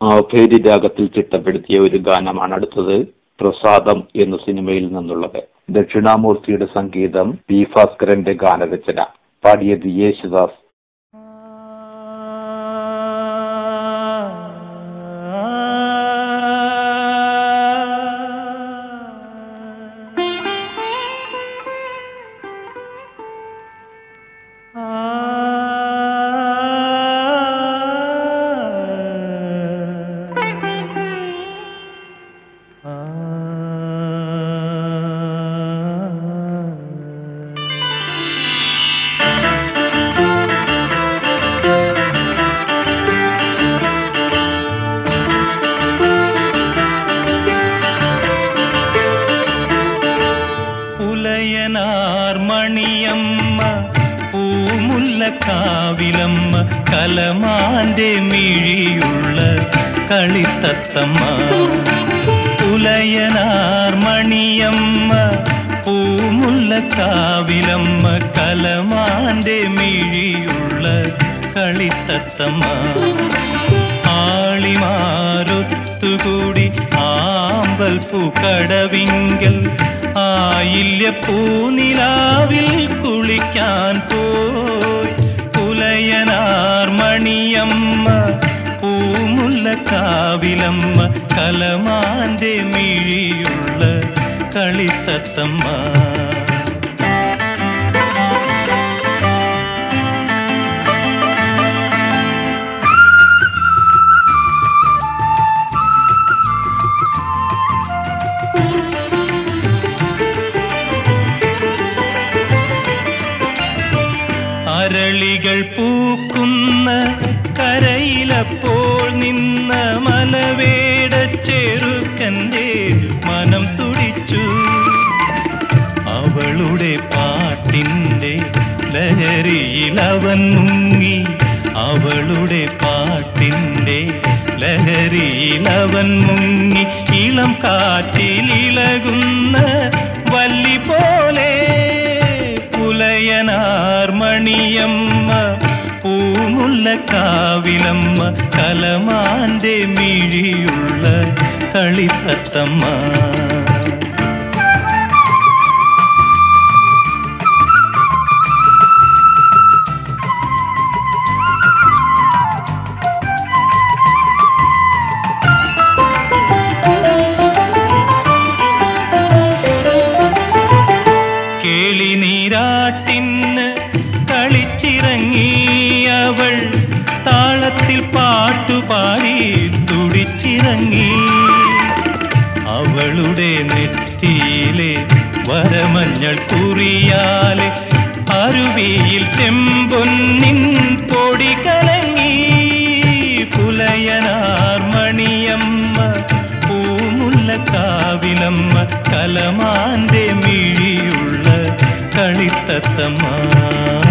ആ ഭേരി രാഗത്തിൽ ചിട്ടപ്പെടുത്തിയ ഒരു ഗാനമാണ് അടുത്തത് പ്രസാദം എന്ന സിനിമയിൽ നിന്നുള്ളത് ദക്ഷിണാമൂർത്തിയുടെ സംഗീതം പി ഭാസ്കരന്റെ ഗാനരചന പാടിയത് യേശുദാസ് പുലയനാർ മണിയമ്മ പൂമുല്ലക്കാവിലമ്മ കലമാന്റെ മിഴിയുള്ള കളിത്തത്തമ്മ പുലയനാർ മണിയമ്മ പൂമുല്ലക്കാവിലമ്മ കലമാന്റെ മിഴിയുള്ള കളിത്തത്തമ്മ ആളിമാരൊത്തുകൂടി ആമ്പൽ പൂക്കടവിങ്കൽ ആയില്യ പൂനിലാവിൽ കുളിക്കാൻ പോയി പുലയനാർ മണിയമ്മ പൂമുല്ലക്കാവിലമ്മ കലമാന്റെ മിഴിയുള്ള കളിത്തത്തമ്മ അരളികൾ പൂക്കുന്ന കരയിലപ്പോൾ നിന്ന മലവേട ചെറുക്കന്റെ മനം തുടിച്ചു അവളുടെ പാട്ടിന്റെ ലഹരിയിൽ അവൻ മുങ്ങി അവളുടെ പാട്ടിന്റെ ലഹരിയിൽ അവൻ മുങ്ങി ഇളം കാറ്റിൽ ഇളകുന്ന വല്ലി പോലെ പുലയനാർ മണിയമ്മ പൂമുള്ള കാവിലമ്മ കലമാന്റെ മിഴിയുള്ള കളിത്തത്തമ്മ കേളി നീരാട്ടിന് കളിച്ചിറങ്ങി അവൾ താളത്തിൽ പാട്ടുപാടി തുടിച്ചിറങ്ങി അവളുടെ നെറ്റിയിലെ വരമഞ്ഞൾ കുറിയാലെ അരുവിയിൽ ചെമ്പൊന്നിൻ പൊടി കലങ്ങി പുലയനാർ മണിയമ്മ പൂമുല്ല കാവിലമ്മ കലമാന്റെ മിഴിയുള്ള കളിത്തത്തമ്മ